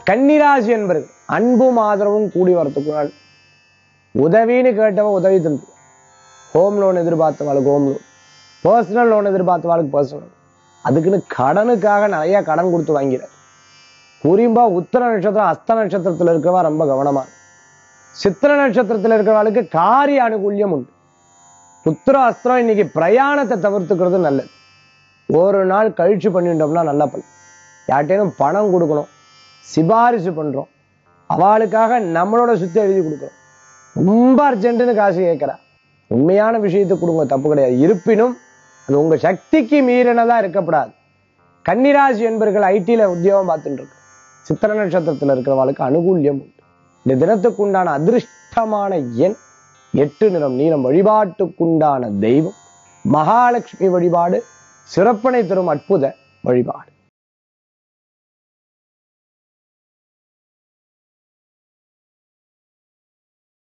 கன்னிராசி என்பர்கள் அன்பும் ஆதரவும் கூடி வரத்துக்கு நாள் உதவின்னு கேட்டவன் உதவி தந்து ஹோம் லோன் எதிர்பார்த்தவாளுக்கு ஹோம் லோன் பர்சனல் லோன் எதிர்பார்த்தவாளுக்கு பர்சனல் அதுக்குன்னு கடனுக்காக நிறைய கடன் கொடுத்து வாங்கிட குறிப்பா உத்தர நட்சத்திரம் அஸ்த நட்சத்திரத்துல இருக்கிறவா ரொம்ப கவனமா இரு. சித்திர நட்சத்திரத்துல இருக்கிறவளுக்கு காரிய அனுகூல்யம் உண்டு புத்திர அஸ்திரம் இன்னைக்கு பிரயாணத்தை தவிர்த்துக்கிறது நல்லது ஒரு நாள் கழிச்சு பண்ணிட்டோம்னா நல்ல பலன் யார்ட்டேனும் பணம் கொடுக்கணும் சிபாரிசு பண்றோம் அவளுக்காக நம்மளோட சுத்தி எழுதி கொடுக்குறோம் ரொம்ப அர்ஜென்ட்னு காசு கேட்கிறா உண்மையான விஷயத்தை கொடுங்க தப்பு கிடையாது இருப்பினும் அது உங்க சக்திக்கு மீறினதா இருக்கப்படாது கன்னிராசி என்பர்கள் ஐடில உத்தியோகம் பார்த்துட்டு இருக்கு சித்திர நட்சத்திரத்துல இருக்கிறவளுக்கு அனுகூல்யம் உண்டு இந்த தினத்துக்கு உண்டான அதிர்ஷ்டமான எண் எட்டு நிறம் நீளம் வழிபாட்டுக்குண்டான தெய்வம் மகாலட்சுமி வழிபாடு சிறப்பனை தரும் அற்புத வழிபாடு